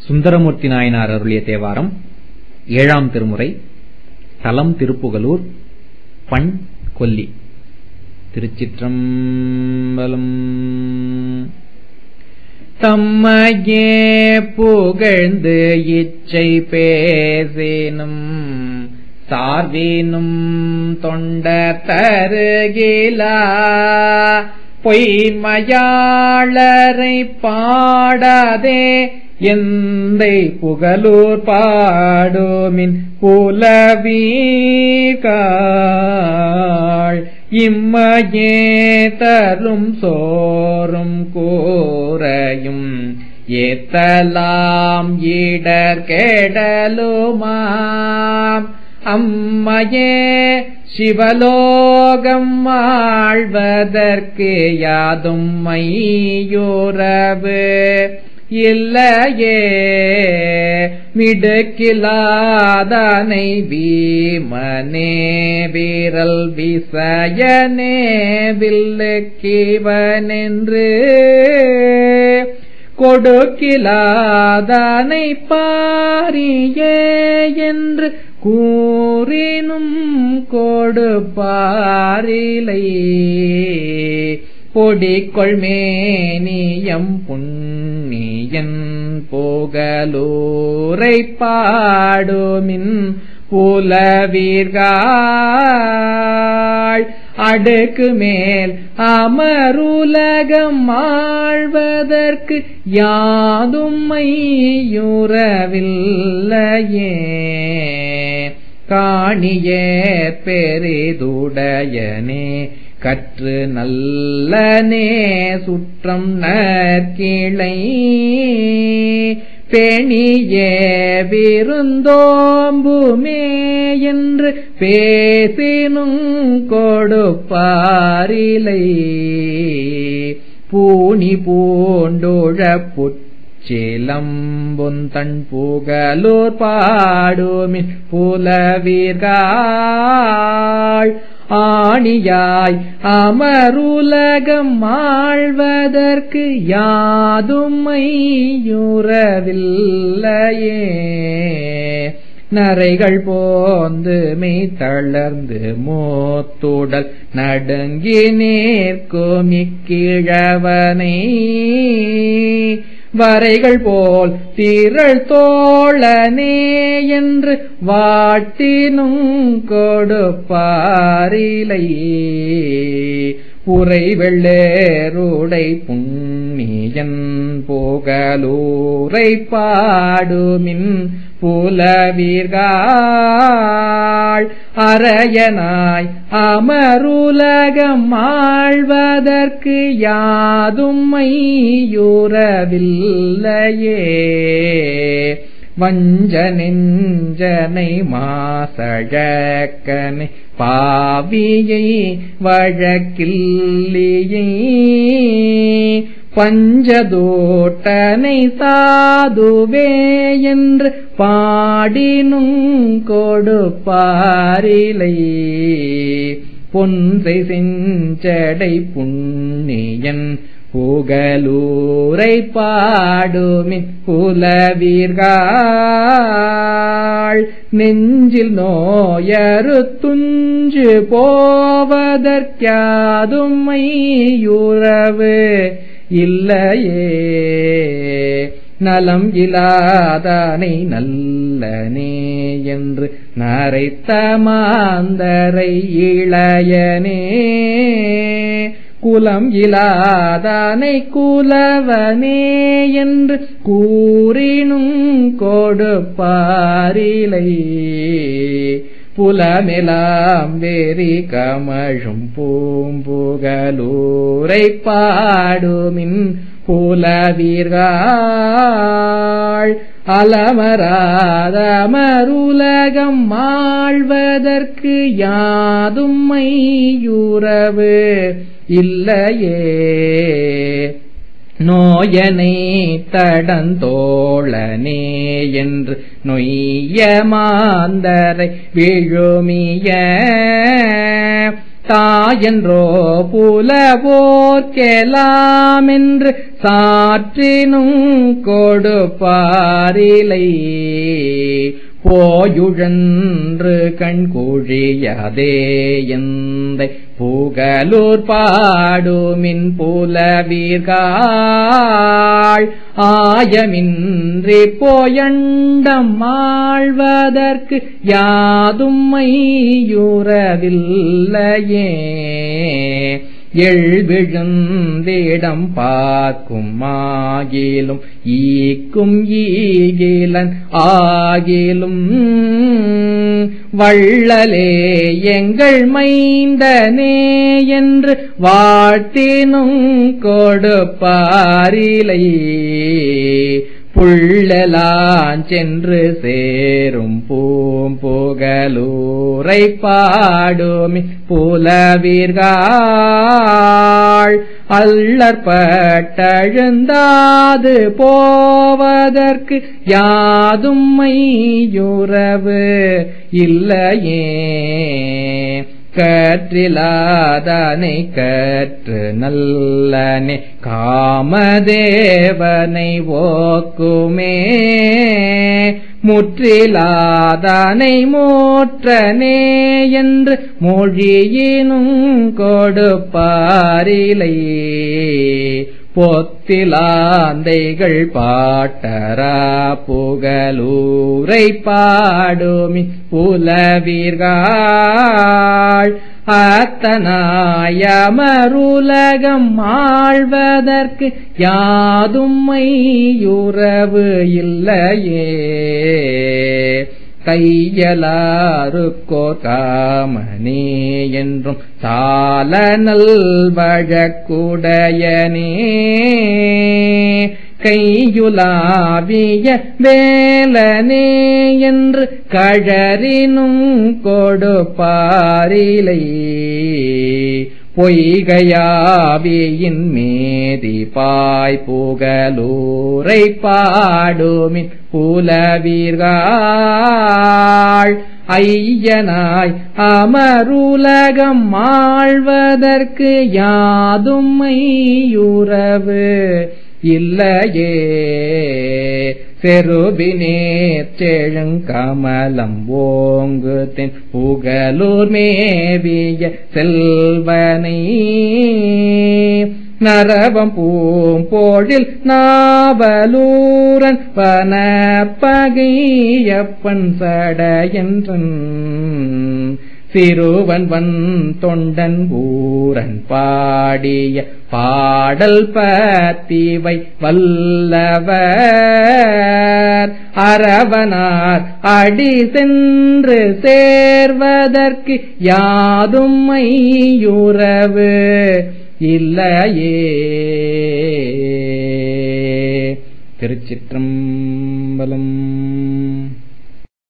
சுந்தரமூர்த்தி நாயனார் அருளிய தேவாரம் ஏழாம் திருமுறை தலம் திருப்புகலூர் பண் கொல்லி திருச்சிற்றம்பலம் தம்மையே புகழ்ந்து இச்சை பேசினும் சார்வீனும் தொண்ட தருகிலா பொய்மையாளரை பாடாதே எந்தை புகழூர் பாடுமின் புலவீகாள் இம்மையே தரும் சோறும் கூரையும் ஏத்தலாம் இடர் கெடலுமாம் அம்மையே சிவலோகம் ஆழ்வதற்கு யாதும் மையுறவு இல்லையே மிடுக்கிலாதனை வீமனே வீரல் விசயனே வில்லுக்கிவனென்று கொடுக்கிலாதனை பாரியே என்று கூறினும் கொடுப்பாரிலை பொடிக்கொள்மேனியம் புண்ணியன் போகலூரை பாடுமின் புலவீர்காள் அடுக்கு மேல் அமருலகம் ஆழ்வதற்கு யாதும் மையுறவில்லையே காணியே பெரிதுடையனே கற்று நல்லனே சுற்றம் நற்கிளை பெணியே விருந்தோம்புமே என்று பேசினும் கொடுப்பாரிலை பூணி பூண்டுழ புச்சிலம்புந்தன் புகலூர் பாடுமின் புலவீர்காள் ஆணியாய் அமருலகம் ஆழ்வதற்கு யாதும் மையுறவில்லையே நரைகள் போந்து மெய் தளர்ந்து மூத்துடல் நடுங்கி நேர்க்கும் இக்கிழவனை வரைகள் போல் திரள் தோழனே என்று வாட்டினும் கொடுப்பாரிலை உரை வெள்ளேருடை புண்ணியன் போகலூரை பாடுமின் புலவீர்காள் அரையனாய் அமருலகம் ஆழ்வதற்கு யாதும் மையுறவில்லையே வஞ்ச நெஞ்சனை மாசழக்கனை பாவியை வழக்கில்லியை பஞ்சதோட்டனை சாதுவே என்று பாடினும் கொடுப்பாரிலை பொன்றை செஞ்சடை புண்ணியன் புகலூரை பாடுமின் புலவீர்காள் நெஞ்சில் நோயறு துஞ்சு போவதற்காதும் மையுறவு இல்லையே நலம் இலாதானை நல்லனே என்று நரைத்த மாந்தரை இளையனே குலம் இலாதானை குலவனே என்று கூறினும் கொடுப்பாரிலை புலமெலாம் வேரி கமழும் பூம்புகலூரை பாடுமின் புலவீர்காள் அலமராதமருலகம் ஆழ்வதற்கு யாதும் மையுறவு இல்லையே நோயனை தடந்தோழனே என்று நொய்ய மாந்தரை விழுமிய தாயன்றோ புலவோர்க்கெலாமென்று சாற்றினும் கொடுப்பாரிலை போயுழன்று கண்கூழியதே எந்தை புகலூர் பாடுமின் புலவீர்காள் ஆயமின்றி போயண்டம் ஆழ்வதற்கு யாதும் மையுறவில்லையே எழுவிழுந்திடம் பார்க்கும் ஆகிலும் ஈக்கும் ஈகிலன் ஆகிலும் வள்ளலே எங்கள் மைந்தனே என்று வாழ்த்தினும் கொடுப்பாரிலை புள்ளலான் சென்று சேரும் பூம்புகலூரை பாடுமி புலவீர்கள் அல்லற்பட்டழுந்தாது போவதற்கு யாதும் மையுறவு இல்லையே கற்றிலாதனை கற்று நல்லனே காமதேவனை ஓக்குமே முற்றிலாதனை மூற்றனே என்று மொழியினும் கொடுப்பாரிலை பொத்திலாந்தைகள் பாட்டரா புகலூரை பாடுமி புலவீர்கள் அத்தனாயமருலகம் ஆழ்வதற்கு யாதும் மையுறவு இல்லையே கையலாருக்கோர் காமனே என்றும் சால நல்வழக்குடையனே கையுலாவிய வேலனே என்று கழறினும் கொடுப்பாரிலை பொய்கையாவியின் மேதி பாய் புகலூரை பாடுமின் புலவீர்கள் ஐயனாய் அமருலகம் ஆழ்வதற்கு யாதும் மையுறவு இல்லையே செருபினேர் செழுங்கமலம் ஓங்கு தென் புகலூர் மேவிய செல்வனை நரவம் பூம்போழில் நாவலூரன் பனப்பகையப்பன் சடையன்றன் சிறுவன் வன் தொண்டன் ஊரன் பாடிய பாடல் பத்திவை வல்லவர் அரவனார் அடி சென்று சேர்வதற்கு யாதும் மையுறவு இல்லையே திருச்சிற்றம்பலம்